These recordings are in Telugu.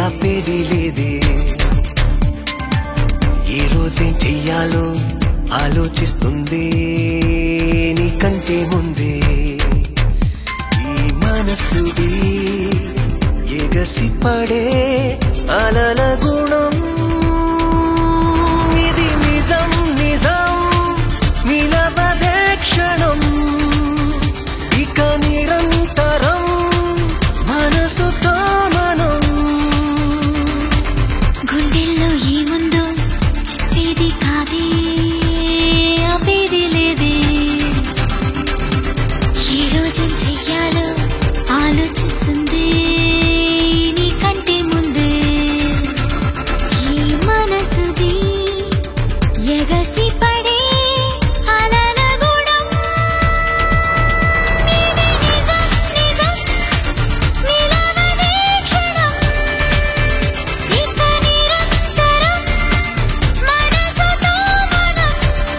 ఆపేది లేదే ఏ రోజేం చెయ్యాలో ఆలోచిస్తుంది నీకంటే ముందే ఈ మనసుది ఎగసి పడే అలల గుణం ఇది నిజం నిజం నిలబదే క్షణం ఇక నిరంతరం మనసుతో మనం గుండెల్లో ఏముందో చెప్పేది కాదే ఆపేది లేదే ఏ రోజేం చెయ్యాలో ఆలోచిస్తుంది నీకంటే ముందే ఈ మనసుది ఎగసి పడే అలల గుణం ఇది నిజం నిజం నిలవదే క్షణం ఇక నిరంతరం మనసుతో మనం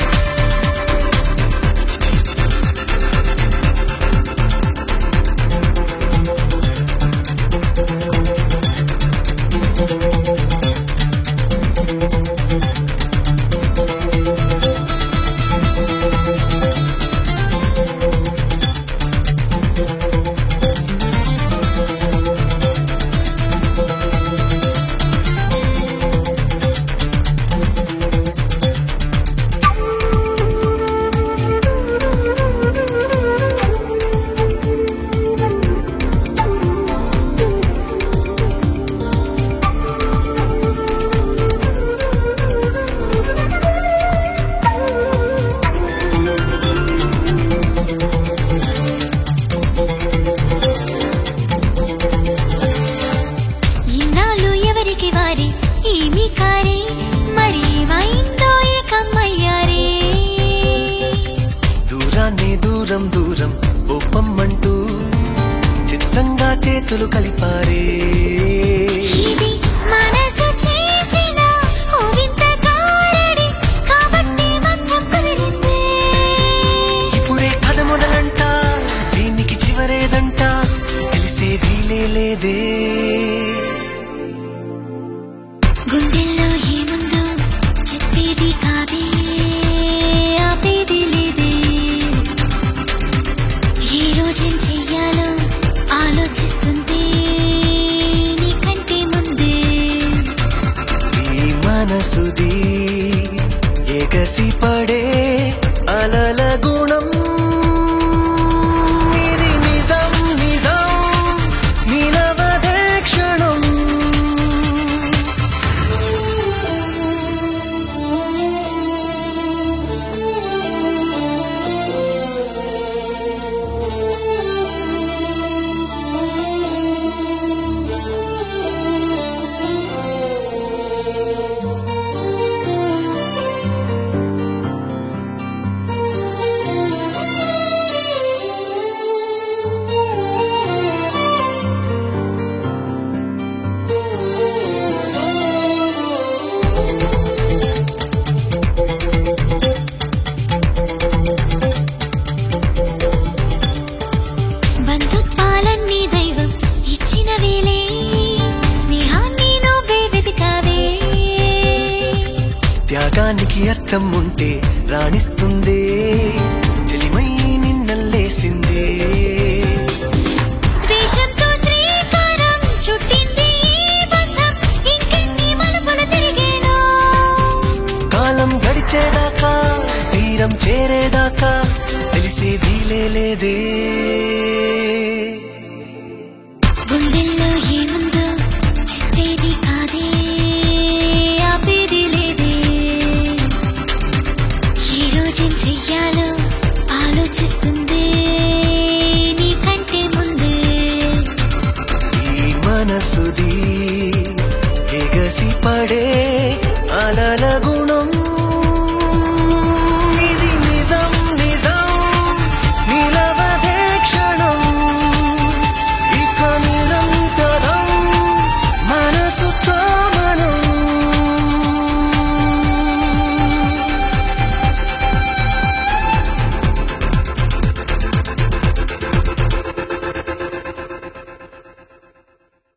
ఇన్నాళ్ళు ఎవరికి వారి ఏమి కారే మరి ఏమైందో ఏకమ్మయ్యారే దూరాన్ని దూరం దూరం ఒప్పమ్మంటూ చిత్రంగా చేతులు కలిపారే ఇది మనసు చేసిన ఓ వింత కారడి కాబట్టి బంధం కుదిరిందే ఇప్పుడే కథ మొదలంట దీనికి చివరేదంట తెలిసే వీలే లేదే గుండెల్లో ఏముందో చెప్పేది కాదే ఆపేది లేదే ఏ రోజేం చెయ్యాలో ఆలోచిస్తుంది నీకంటే ముందే ఈ మనసుది ఎగసి పడే అలల గుణం ఇది నిజం నిజం నిలవదే క్షణం బంధుత్వాలన్నీ దైవం ఇచ్చిన వేలే స్నేహాన్ని నువ్వే వెతికావే త్యాగానికి అర్థం ఉంటే రాణిస్తుందే చెలిమై నిన్నల్లేసిందే ద్వేషంతో శ్రీకారం చుట్టింది ఈ బంధం ఇంకెన్ని మలుపులు తిరిగేనో కాలం గడిచేదాకా తీరం చేరేదాకా తెలిసే వీలే లేదే గుండెల్లో ఏముందో చెప్పేది కాదే ఆపేది లేదే ఏ రోజేం చెయ్యాలో ఆలోచిస్తుంది నీకంటే ముందే ఈ మనసుది ఎగసి పడే అలల గుణం